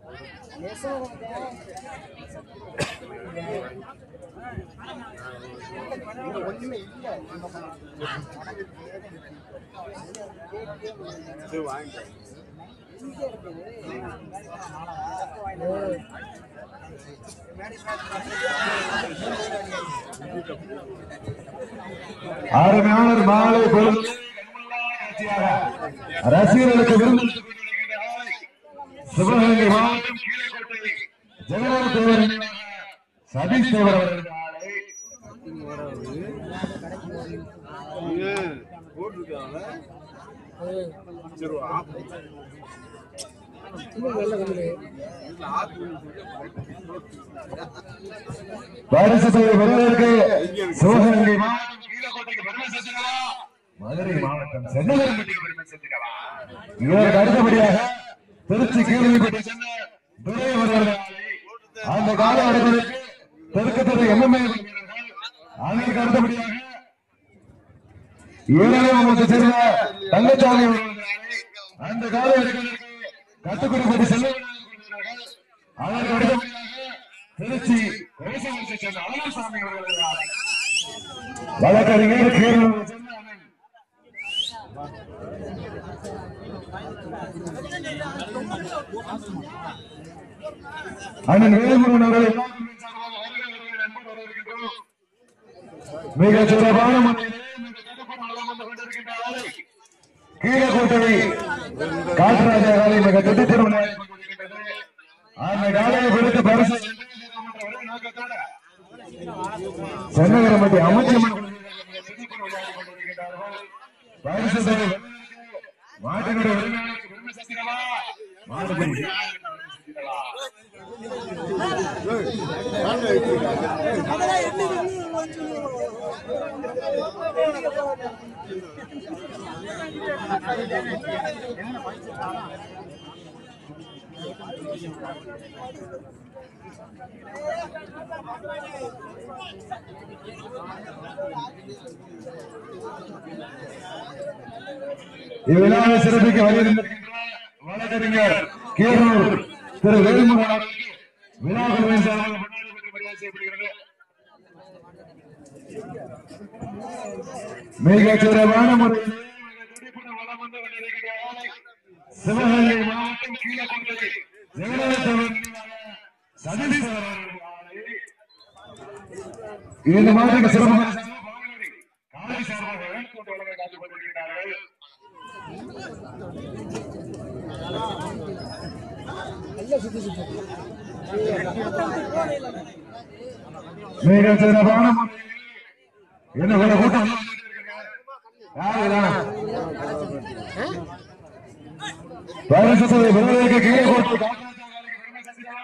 ஒண்ணுமே இல்ல அருமையாளர் மாலை பொழுது ரசிகர்களுக்கு விருது சிவகங்கை மாவட்டம் கீழக்கோட்டை ஜெகநாத தேவர் நினைவாக சதீஷ் தேவர் அவர்கள் மாலை பரிசு வருவதற்கு சிவகங்கை மாவட்டம் கீழக்கோட்டைக்கு பெருமை சேர்த்திடவா மதுரை மாவட்டம் சென்னகரம்பட்டிக்கு பெருமை சேர்த்திடவா இதற்கு அடுத்தபடியாக திருச்சி கீழப்பட்டி சென்ற துரை அவர்கள் அந்த கால அடைவதற்கு தெற்குத்துறை எம்எம்ஏ அதற்கு அடுத்தபடியாக ஏழாவது சேர்ந்த தங்கச்சாமி அவர்கள் அந்த கால அடைவதற்கு கட்டுக்குடிப்பட்டி செல்ல அதற்கு அடுத்தபடியாக திருச்சி கோசவரத்தை சேர்ந்த அழகசாமி அவர்கள் வழக்கறிஞர் கேரள சேர்ந்த அண்ணன் அண்ணன் வேலுமுருகன் அவர்கள் எல்லாருக்கும் சார்பாக வருக வருக அன்போடு வரவேற்கின்றோம். மிக சிறப்பான முறையிலே மிக சிறப்பான வளம் வந்து கொண்டிருக்கின்ற ஆலை கீழக்கோட்டை காட்டுராஜா காலை மிக திட்டத்திற்கு விளையாடிக் கொண்டிருக்கின்றது. அந்த காலையை பிடித்து பரிசு ஒரே நோக்கத்தோட சென்னகரம்பட்டி அமைச்சர் பரிசு தொகை மாட்டினுடைய உரிமையாளருக்கு பெருமை சேர்க்கிறவா மாடுபடி இவ்விழாவை சிறப்பிக்க வருகின்ற வழக்கறிஞர் கீரனூர் திரு வேலுமுருகன் அவர்களுக்கு விழா குழுவின் சார்பாக கொண்டாடி பெற்று மரியாதை செய்யப்படுகிறது மிக சிறப்பான முறையில் மிக துடிப்புடன் வலம் வந்து கொண்டிருக்கிற ஆலை சிவகங்கை மாவட்டம் கீழக்கொண்டை ஜெகநாதவர் நினைவாக சதீஸ்வரர் அவர்கள் ஆலை இந்த மாதிரி சிறப்பான காலை சார்பாக வேண்டுகோட்டு வழங்க காத்துக் கொண்டிருக்கிறார்கள் மிக சிறப்பான முறையில் என்ன கூட கூட்டம் யாருதான் பரிசு தொகை பெறுவதற்கு கீழே கோட்டை காட்டுராஜாவுக்கு பெருமை சேர்க்கிறா.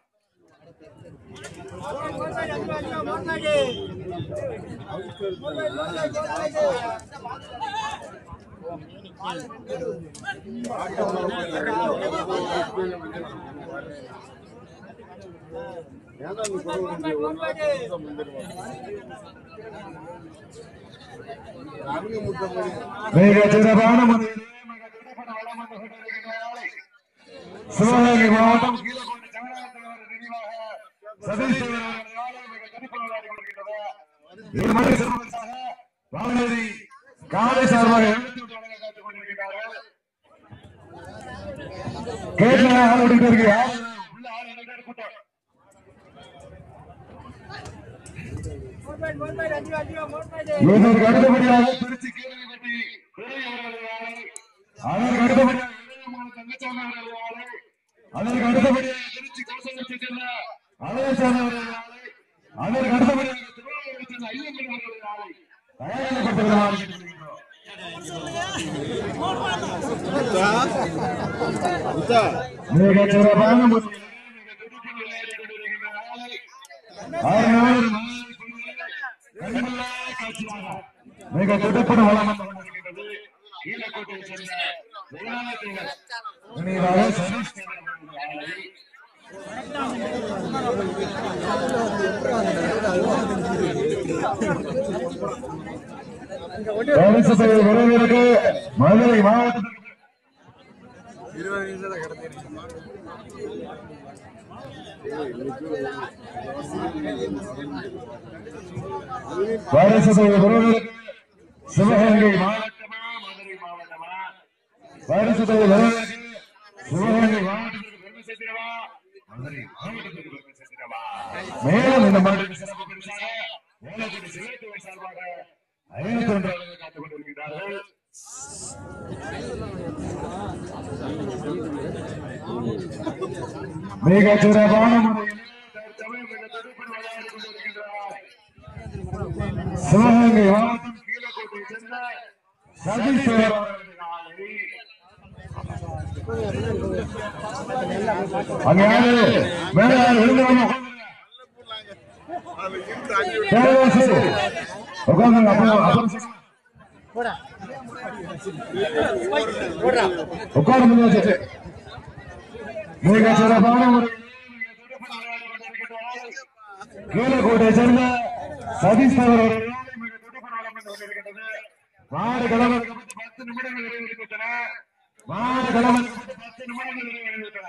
மிக சிறப்பான முறையில் மிக துடிப்புடன் வலம் வந்து கொண்டிருக்கின்ற ஆலை. சிவகங்கை மாவட்டம் கீழக்கோட்டை ஜெகநாதவர் நினைவாக சதீஷ் தேவர் அவர்கள் ஆலை மிக துடிப்புடன் விளையாடிக் கொண்டிருக்கிறது. இது மாதிரி சிறப்பாக வானதி காலை சார்பாக எழுத்து வழங்க காத்துக் கொண்டிருக்கிறார்கள் கேட்கல ஆள் ஓடிட்டு இருக்கு யார் உள்ள ஆள் ஓடிட்டு இருக்கு கூட்டம் இதற்கு அடுத்தபடியாக திருச்சி கேள்விப்பட்டி துரை அவர்கள் ஆலை அதற்கு அடுத்தபடியாக இளையமான தங்கச்சாமி அவர்கள் ஆலை அதற்கு அடுத்தபடியாக திருச்சி கோசவரத்தை சேர்ந்த அழகசாமி அவர்கள் ஆலை அதற்கு அடுத்தபடியாக திருவாரூரை சேர்ந்த ஐயப்பன் அவர்கள் ஆலை தயாரிக்கப்பட்டிருக்கிறார் மிக சிறப்பான முறையில் மிக துடிப்புடன் விளையாடிக் கொண்டிருக்கின்ற ஆலை ஆறு கண்கொள்ளா காட்சியாக மிக துடிப்புடன் வளம் வந்து கொண்டிருக்கின்றது கீழக்கோட்டையை சேர்ந்த ஜெகநாதர் நினைவாக சதீஷ் தேவர் அவர்கள் ஆலை பரிசு தொகை பெறுவதற்கு மதுரை மாவட்டத்திற்கு இருபது நிமிஷம் கிடந்திருக்கு வருஷத்தை வருவதற்கு சிவகங்கை மாவட்டமா மதுரை மாவட்டமா வருஷத்தை வருவதற்கு சிவகங்கை மாவட்டத்திற்கு பெருமை சேர்க்கிறவா மதுரை மாவட்டத்திற்கு பெருமை சேர்க்கிறவா மேலும் இந்த மாவட்டத்திற்கு சிறப்பு பரிசாக வேலைக்கு சிலைத்துறை சார்பாக ஐநூத்தி ஒன்று அளவு காத்துக் கொண்டிருக்கிறார்கள் மிக சிறப்பான முறையில் தற்சமயம் இந்த துடுப்பில் விளையாடிக் கொண்டிருக்கின்றார் சிவகங்கை மாவட்டம் கீழக்கோட்டை சேர்ந்த சதீஷ் தேவர் அவர்களது காலை. அங்க யாரு மேல யாரு விழுந்தவங்க தேவதாசு உட்காந்துங்க அப்புறம் அப்புறம் சொல்லுங்க. உட்கார முடியாது மிக சிறப்பான முறையில் கீழக்கோட்டை சேர்ந்த சதீஷ் தேவர் அவர்கள் மிக துடுப்பு நலம் என்று கொண்டிருக்கின்றது மாடு கலவரக்கப்பட்டு பத்து நிமிடங்கள் நிறைவேறிவிட்டன மாடு கலவரக்கப்பட்டு பத்து நிமிடங்கள் நிறைவேறிவிட்டன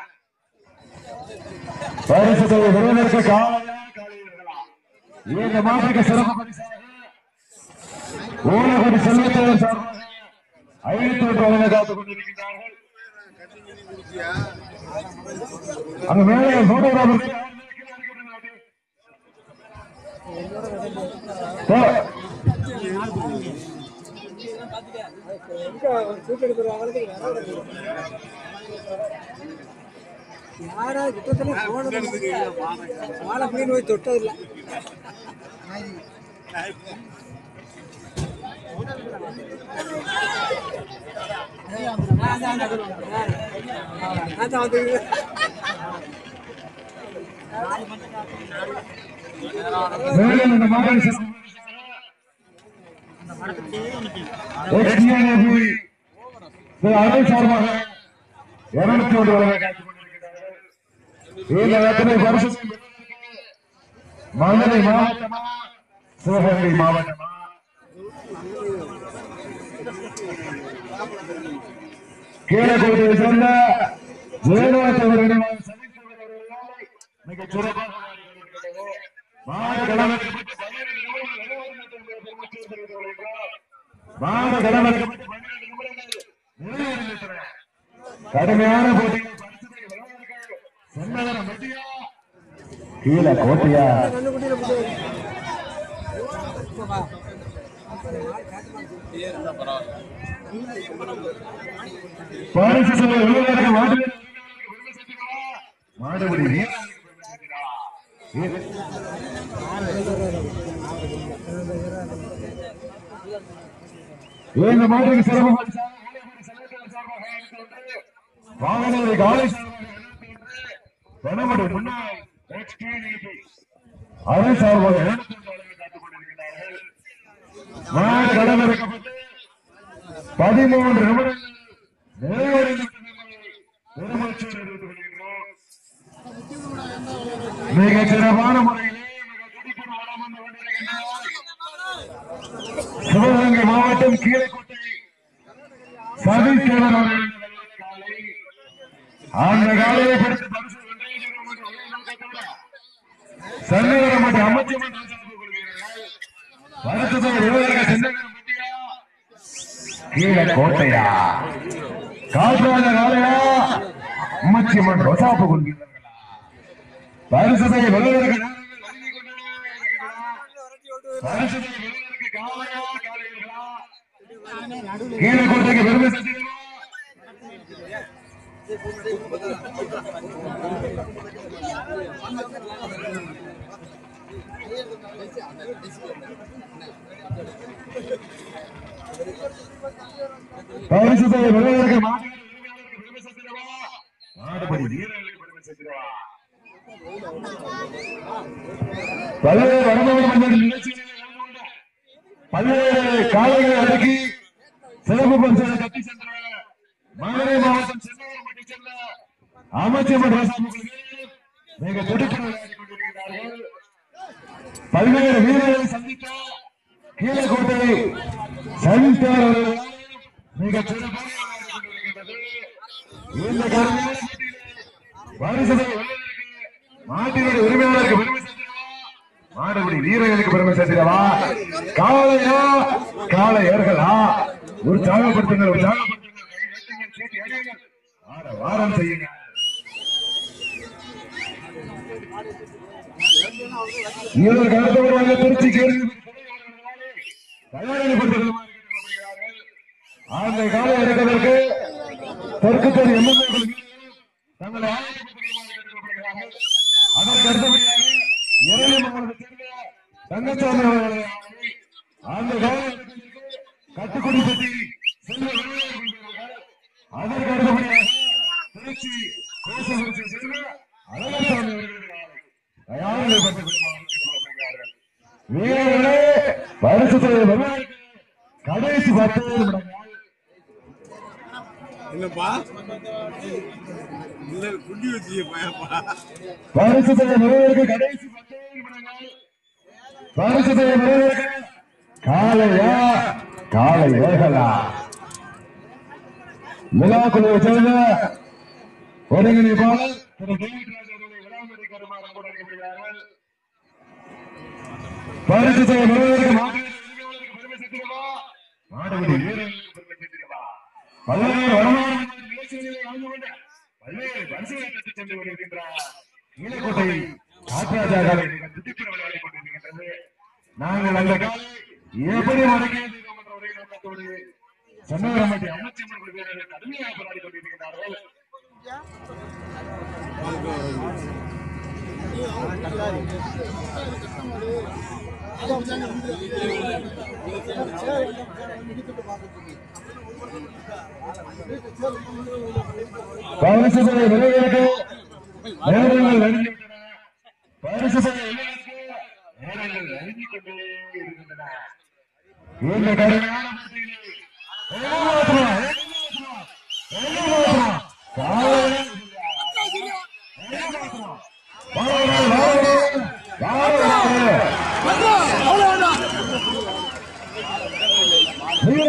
பரிசு விருதுக்கு காலையா காலையா இந்த மாட்டுக்கு சிறப்பு பரிசாக ஊனகுடி செல்வத்தேவர் சார்பாக ஐநூத்தி ஒன்று வழங்க காத்துக் கொண்டிருக்கிறார்கள் அங்க மேலே போட்டோகிராஃபர் யாரா கிட்டத்தட்ட போனது மாலை பிடின்னு போய் தொட்டதில்லை அதான் வந்து மேலே இந்த மாடு சிறப்பு XDNAB திரு அருள் சார்பாக இருநூத்தி ஒன்று வழங்க காத்துக் கொண்டிருக்கிறார்கள் இந்த எத்தனை வருஷம் மதுரை மாவட்டமா சிவகங்கை மாவட்டமா கீழக்கோட்டையை சேர்ந்த ஜெயலலிதா நினைவாக சந்தித்தவர் அவர்களால் மிகச் சிறப்பாக விளையாடி கொண்டிருக்கிறது. மாடு களமிறக்கப்பட்டு பன்னிரண்டு நிமிடங்கள் நிறைவேறிவிட்டது என்பதை பெருமையோடு தெரிவித்துக் கொள்கிறோம். மாடு களமிறக்கப்பட்டு பன்னிரண்டு நிமிடங்கள் நிறைவேறிவிட்டன. கடுமையான போட்டியில் பரிசுத்தை வெல்வதற்கு சென்னகரம் வெட்டியா கீழே கோட்டையா கண்ணுக்குட்டியில போட்டு பரிசு சொல்ல விழுவதற்கு மாடு மாடுபடி வீரர்களுக்கு பெருமை சேர்க்கிறா. இந்த மாட்டுக்கு சிறப்பு பரிசாக ஊழியர்குடி செல்வத்தேவர் சார்பாக அளித்து ஒன்று, வாகனங்களை காலை சார்பாக அளித்து ஒன்று, வனமடு முன்னாள் XTDP அருள் சார்பாக எழுநூத்தி ஒன்று வழங்கி காத்துக் கொண்டிருக்கிறார்கள் மாடு களமிறக்கப்பட்டு பதிமூன்று நிமிடங்கள் நிறைவடைந்துவிட்டது என்பதை பெருமகிழ்ச்சியோடு அறிவித்துக் கொள்கின்றோம். மிக சிறப்பான முறையிலே மிக துடிப்புடன் வலம் வந்து கொண்டிருக்கின்றார். சிவகங்கை மாவட்டம் கீழைக்கோட்டை சதீஷ்கேவன் அவர்களின் காலை அந்த காலையை பிடித்து பரிசு வென்றே தீரும் என்ற ஒரே நோக்கத்தோடு சன்னகரம் மற்றும் அமைச்சர் ராஜாவுக்கு கொள்கிறார்கள் வருத்தத்தை விவகார சென்னகரம் பட்டியா கீழே கோட்டையா காற்றாத காலையா அம்மச்சியம்மன் ரோசாப்பு கொள்கிறார்களா பரிசுத்தை வெல்வதற்கு நேரங்கள் நெருங்கிக் கொண்டே இருக்கின்றன. பரிசுத்தை வெல்வதற்கு காலையா காலைகளா கீழே கோட்டைக்கு பெருமை சேர்க்கிறோம் பரிசுத்தை வெல்வதற்கு மாட்டு உரிமையாளருக்கு பெருமை சேர்க்கிறவா மாடுபடி வீரர்களுக்கு பெருமை சேர்க்கிறவா பல்வேறு வரம்புகள் மன்னர் நிகழ்ச்சிகளில் கலந்து கொண்ட பல்வேறு காலைகளை அடக்கி சிறப்பு பரிசுகளை கட்டி சென்ற மதுரை மாவட்டம் சென்னவரம்பட்டி சென்ற அமைச்சர் ராசாமுகளுக்கு மிக துடிப்பு விளையாடி கொண்டிருக்கிறார்கள் பல்வேறு வீரர்களை சந்தித்த கீழக்கோட்டை சந்தித்தார் அவர்களால் மிக சிறப்பாக விளையாடி கொண்டிருக்கின்றது இந்த கடுமையான போட்டியிலே பரிசுத்தை வெல்வதற்கு மாட்டினுடைய உரிமையாளருக்கு பெருமை சேர்த்திடவா மாடுபடி வீரர்களுக்கு பெருமை சேர்த்திடவா காளையா காளையர்களா உற்சாகப்படுத்துங்கள் உற்சாகப்படுத்துங்கள் கை தட்டுங்கள், சீட்டி அடியுங்கள். ஆட வாரம் செய்யுங்கள் இவர் கடத்தவராக திருச்சி கேள்வி தயாரிக்கப்படுத்துமாறு கேட்டுக்கொள்ளப்படுகிறார்கள் அந்த காலை இறக்குவதற்கு தெற்கு தெரு எம்எல்ஏக்கள் தங்களை ஆயத்தப்படுத்துமாறு கேட்டுக்கொள்ளப்படுகிறார்கள் அதற்கு அடுத்தபடியாக இறையமங்கலத்தை சேர்ந்த தங்கச்சாமி அவர்களை அந்த காலை இறக்குவதற்கு கட்டுக்குடி பற்றி செல்வ விருதுகளை கொள்கிறார்கள் அதற்கு அடுத்தபடியாக திருச்சி கோசகுறிச்சி சேர்ந்த அழகசாமி அவர்களுடைய ஆலை தயாரில் பட்டுக் கொள்ளுமாறு கேட்டுக்கொள்ளப்படுகிறார்கள் வீரர்களே பரிசுத்தை வெல்வதற்கு கடைசி பத்து நிமிடங்கள் என்னப்பா இல்ல குண்டி வச்சிய பயப்பா பரிசுத்தை வெல்வதற்கு கடைசி பத்து நிமிடங்கள் பரிசுத்தை வெல்வதற்கு காலையா காலை ஏகலா விழா குழுவை சேர்ந்த ஒருங்கிணைப்பாளர் திரு டேவிட் ராஜ் அவர்களை விழாமதி கருமாறு கூட அழைக்கப்படுகிறார்கள் பரிசுத்தை வெல்வதற்கு மாட்டு உரிமையாளருக்கு பெருமை சேர்த்திடவா மாடுபடி வீரர்களுக்கு பெருமை சேர்த்திடவா பல்வேறு வருமானம் நிகழ்ச்சிகளில் கலந்து கொண்ட பல்வேறு பரிசுகளை பெற்றுச் சென்று கொண்டிருக்கின்றார் நீலக்கோட்டை காட்ராஜா காலை துடிக்கிற விளையாடி கொண்டிருக்கின்றது நாங்கள் அந்த காலை எப்படி மடக்கியது என்ற ஒரே நோக்கத்தோடு சென்னவரம்பட்டி அமைச்சர் வீரர்கள் கடுமையாக போராடி கொண்டிருக்கிறார்கள் பரிசுகளை விரைவிற்கு நேரங்கள் நெருங்கிவிட்டன பரிசுகளை விரைவிற்கு நேரங்கள் நெருங்கிக் கொண்டே இருக்கின்றன இந்த கடுமையான போட்டியிலே ஏமாற்றமா, ஏமாற்றமா, ஏமாற்றமா, காலையில் ஏமாற்றமா. வாருங்கள், வாருங்கள், வாருங்கள். வீரர்கள்